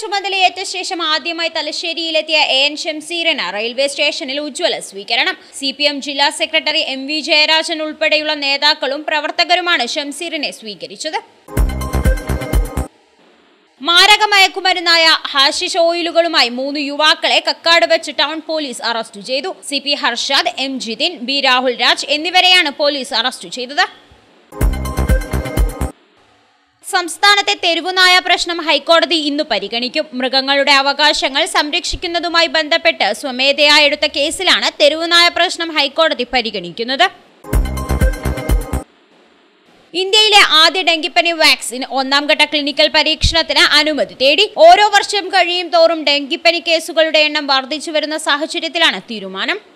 ചുമതലയേറ്റ ശേഷം ആദ്യമായി തലശ്ശേരിയിലെത്തിയ എ എൻ ഷംസീറിന് റെയിൽവേ സ്റ്റേഷനിൽ ഉജ്ജ്വല സ്വീകരണം സി പി എം ജില്ലാ സെക്രട്ടറി എം വി ജയരാജൻ ഉൾപ്പെടെയുള്ള നേതാക്കളും പ്രവർത്തകരുമാണ് ഷംസീറിനെ സ്വീകരിച്ചത് മാരക മയക്കുമരുന്നായ ഹാഷിഷ് ഓയിലുകളുമായി മൂന്ന് യുവാക്കളെ കക്കാട് വെച്ച് ടൗൺ പോലീസ് അറസ്റ്റ് ചെയ്തു C P Harshad M Jithin B Rahul Raj എന്നിവരെയാണ് പോലീസ് അറസ്റ്റ് ചെയ്തത് സംസ്ഥാനത്തെ തെരുവുനായ പ്രശ്നം ഹൈക്കോടതി ഇന്ന് പരിഗണിക്കും മൃഗങ്ങളുടെ അവകാശങ്ങൾ സംരക്ഷിക്കുന്നതുമായി ബന്ധപ്പെട്ട് സ്വമേധയാ എടുത്ത കേസിലാണ് തെരുവുനായ പ്രശ്നം ഹൈക്കോടതി പരിഗണിക്കുന്നത് ഇന്ത്യയിലെ ആദ്യ ഡെങ്കിപ്പനി വാക്സിൻ ഒന്നാം ഘട്ട ക്ലിനിക്കൽ പരീക്ഷണത്തിന് അനുമതി തേടി ഓരോ വർഷം കഴിയും തോറും ഡെങ്കിപ്പനി കേസുകളുടെ എണ്ണം വർദ്ധിച്ചു വരുന്ന സാഹചര്യത്തിലാണ് തീരുമാനം